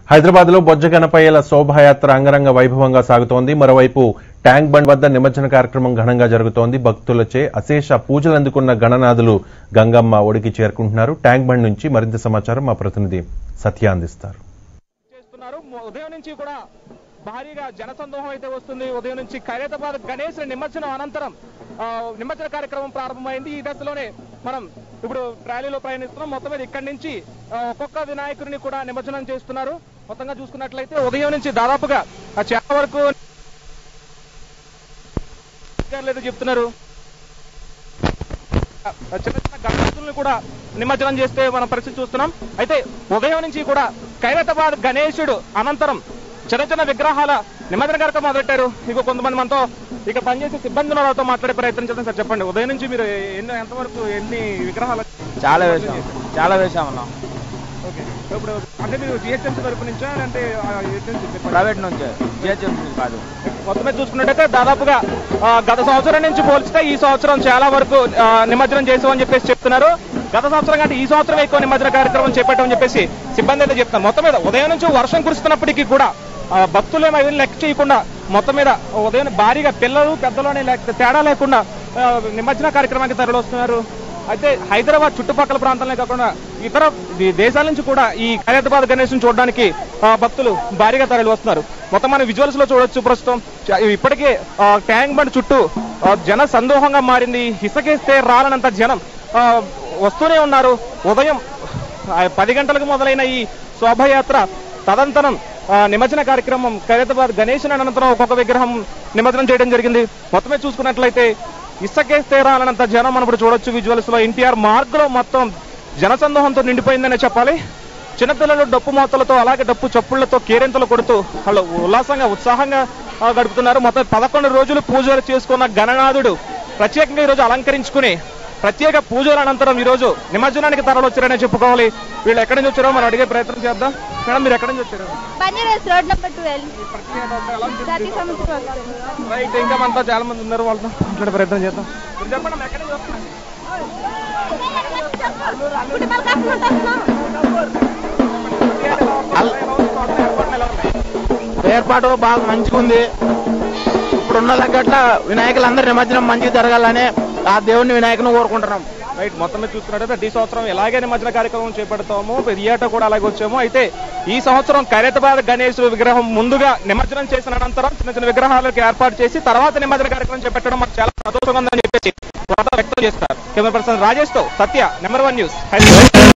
హైదరాబాద్ లో బొజ్జ గణపయ్యల శోభాయాత్ర అంగరంగ వైభవంగా సాగుతోంది మరోవైపు ట్యాంక్ బండ్ వద్ద నిమజ్జన కార్యక్రమం ఘనంగా జరుగుతోంది భక్తులచే అశేష పూజలు అందుకున్న గణనాథులు గంగమ్మ ఒడికి చేరుకుంటున్నారు ట్యాంక్ బండ్ నుంచి మరింత సమాచారం మా ప్రతినిధి సత్య అందిస్తారు చేస్తున్నారు మొ- ఉదయం నుంచి కూడా భారీగా జనసందోహం అయితే వస్తుంది ఉదయం నుంచి ఖైరతాబాద్ గణేష్ నిమజ్జనం అనంతరం ఆ, నిమజ్జన కార్యక్రమం ప్రారంభమైంది ఈ దశలోనే మనం ఇప్పుడు ర్యాలీలో ప్రయాణిస్తున్నాం మొత్తం మీద ఇక్కడి నుంచి ఆ, ఒక్కొక్క వినాయకుడిని కూడా నిమజ్జనం చేస్తున్నారు మొత్తంగా చూసుకున్నట్లయితే ఉదయం నుంచి దాదాపుగా ఆ చాలా వరకు లేదు చెప్తున్నారు ఆ చిన్న చిన్న గణపతులను కూడా నిమజ్జనం చేస్తే మనం పరిస్థితి చూస్తున్నాం అయితే ఉదయం నుంచి కూడా ఖైరతాబాద్ గణేశుడు అనంతరం చిన్న చిన్న విగ్రహాల నిమజ్జన కార్యక్రమం మొదలెట్టారు ఇక కొంతమంది మనతో ఇక పనిచేసే సిబ్బంది ఉన్న వాళ్ళతో మాట్లాడే ప్రయత్నం చేద్దాం సార్ చెప్పండి ఉదయం నుంచి మీరు ఎన్ని ఎంతవరకు ఎన్ని విగ్రహాలు చాలా వేసాం చాలా వేసామన్నా ఓకే ఇప్పుడు అంటే మీరు జిహెచ్ఎంసీ తరపు నుంచా అంటే ఆ, ఎటు నుంచి చెప్పండి. ప్రైవేట్ నుంచి జిహెచ్ఎం కాదు మొత్తం మీద చూసుకున్నట్టయితే దాదాపుగా ఆ, గత సంవత్సరం నుంచి పోల్చితే ఈ సంవత్సరం చాలా వరకు ఆ, నిమజ్జనం చేసామని చెప్పేసి చెప్తున్నారు గత సంవత్సరం కంటే ఈ సంవత్సరం ఎక్కువ నిమజ్జన కార్యక్రమం చేపట్టామని చెప్పేసి సిబ్బంది అయితే చెప్తున్నారు మొత్తం మీద ఉదయం నుంచి వర్షం కురుస్తున్నప్పటికీ కూడా ఆ, భక్తులు ఏమో లెక్క చేయకుండా మొత్తం మీద ఉదయం భారీగా పిల్లలు పెద్దలోనే లెక్క తేడా లేకుండా ఆ, నిమజ్జన కార్యక్రమానికి తరలి వస్తున్నారు అయితే హైదరాబాద్ చుట్టుపక్కల ప్రాంతాలనే కాకుండా ఇతర ది- దేశాల నుంచి కూడా ఈ ఖైరతాబాద్ గణేష్ చూడడానికి ఆ, భక్తులు భారీగా తరలి వస్తున్నారు మొత్తం మన విజువల్స్ లో చూడొచ్చు ప్రస్తుతం చ- ఇప్పటికే ఆ, ట్యాంక్ బండ్ చుట్టూ ఆ, జన సందోహంగా మారింది ఇసకేస్తే రాలనంత జనం ఆ, వస్తూనే ఉన్నారు ఉదయం ఆ, పది గంటలకు మొదలైన ఈ శోభయాత్ర తదంతరం ఆ, నిమజ్జన కార్యక్రమం ఖైరతాబాద్ గణేష్ అనంతరం ఒక్కొక్క విగ్రహం నిమజ్జనం చేయడం జరిగింది మొత్తమే చూసుకున్నట్లయితే ఇసుకేస్తే రాలనంత జనం మనం ఇప్పుడు చూడొచ్చు విజువల్స్ లో ఎన్టీఆర్ మార్గ్ లో మొత్తం జనసందోహంతో నిండిపోయిందనే చెప్పాలి చిన్నపిల్లలు డప్పు మోతలతో అలాగే డప్పు చప్పుళ్లతో కేరింతలు కొడుతూ వాళ్ళు ఉల్లాసంగా ఉత్సాహంగా ఆ, గడుపుతున్నారు మొత్తం పదకొండు రోజులు పూజలు చేసుకున్న గణనాథుడు ప్రత్యేకంగా ఈ రోజు అలంకరించుకుని ప్రత్యేక పూజల అనంతరం ఈ రోజు నిమజ్జనానికి తరలొచ్చారనే చెప్పుకోవాలి వీళ్ళు ఎక్కడి నుంచి వచ్చారో మనం అడిగే ప్రయత్నం చేద్దాం మేడం మీరు ఎక్కడి నుంచి వచ్చారు బంజారాస్ రోడ్ నెంబర్ ట్వెల్వ్ సతీ సముద్రం రైట్ ఇంకా మనతో చాలా మంది ఉన్నారు వాళ్ళతో మాట్లాడే ప్రయత్నం చేద్దాం మీరు చెప్పండి అమ్మా, ఎక్కడి నుంచి వస్తున్నారు? ఏర్పాటు బాగా మంచిగా ఉంది ఇప్పుడున్న తగ్గట్ల వినాయకులందరూ నిమజ్జనం మంచిగా జరగాలని ఆ దేవుడిని వినాయకుని కోరుకుంటున్నాం రైట్ మొత్తం మీద చూసుకున్నట్టయితే ప్రతి సంవత్సరం ఎలాగే నిమజ్జన కార్యక్రమం చేపడతాము ప్రతి ఏటా కూడా అలాగే వచ్చాము అయితే ఈ సంవత్సరం ఖైరతాబాద్ గణేష్ విగ్రహం ముందుగా నిమజ్జనం చేసిన అనంతరం చిన్న చిన్న విగ్రహాలకు ఏర్పాటు చేసి తర్వాత నిమజ్జన కార్యక్రమం చేపట్టడం మాకు చాలా సంతోషంగా ఉందని చెప్పేసి వార్త వ్యక్తం చేస్తారు కెమెరా పర్సన్ రాజేష్ తో Satya number one news Hyderabad